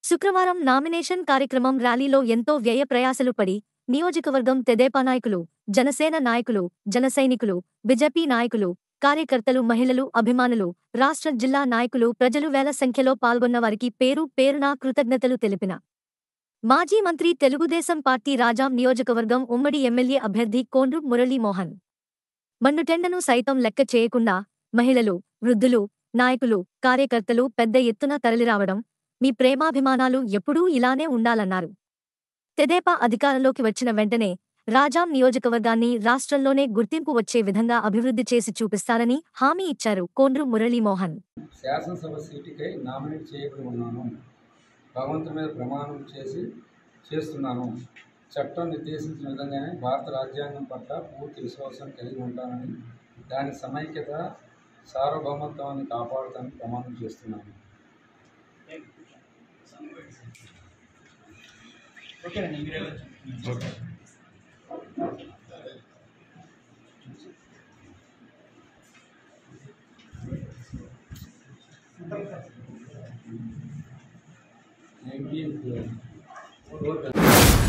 శుక్రవారం నామినేషన్ కార్యక్రమం ర్యాలీలో ఎంతో వ్యయ ప్రయాసలు పడి నియోజకవర్గం తెదేపా నాయకులు జనసేన నాయకులు జనసైనికులు బీజేపీ నాయకులు కార్యకర్తలు మహిళలు అభిమానులు రాష్ట్ర జిల్లా నాయకులు ప్రజలు వేల సంఖ్యలో పాల్గొన్న వారికి పేరు పేరునా కృతజ్ఞతలు తెలిపిన మాజీ మంత్రి తెలుగుదేశం పార్టీ రాజాం నియోజకవర్గం ఉమ్మడి ఎమ్మెల్యే అభ్యర్థి కోండ్రు మురళీమోహన్ మండుటెండను సైతం లెక్క చేయకుండా మహిళలు వృద్ధులు నాయకులు కార్యకర్తలు పెద్ద ఎత్తున తరలిరావడం మీ ప్రేమాభిమానాలు ఎప్పుడూ ఇలానే ఉండాలన్నారు తెదేపా అధికారంలోకి వచ్చిన వెంటనే రాజాం నియోజకవర్గాన్ని రాష్ట్రంలోనే గుర్తింపు వచ్చే విధంగా అభివృద్ధి చేసి చూపిస్తారని హామీ ఇచ్చారు కోండ్రు మురళీమోహన్ శాసనసభ సీటుకై నామినేట్ చేయబడి ఉన్నాను భగవంతుడి మీద ప్రమాణం చేసి చేస్తున్నాను చట్టం నిర్దేశించిన విధంగానే భారత రాజ్యాంగం పట్ల పూర్తి విశ్వాసం కలిగి ఉంటానని దాని సమైక్యత సార్వభౌమత్వాన్ని కాపాడుతానని ప్రమాణం చేస్తున్నాను ఏంటి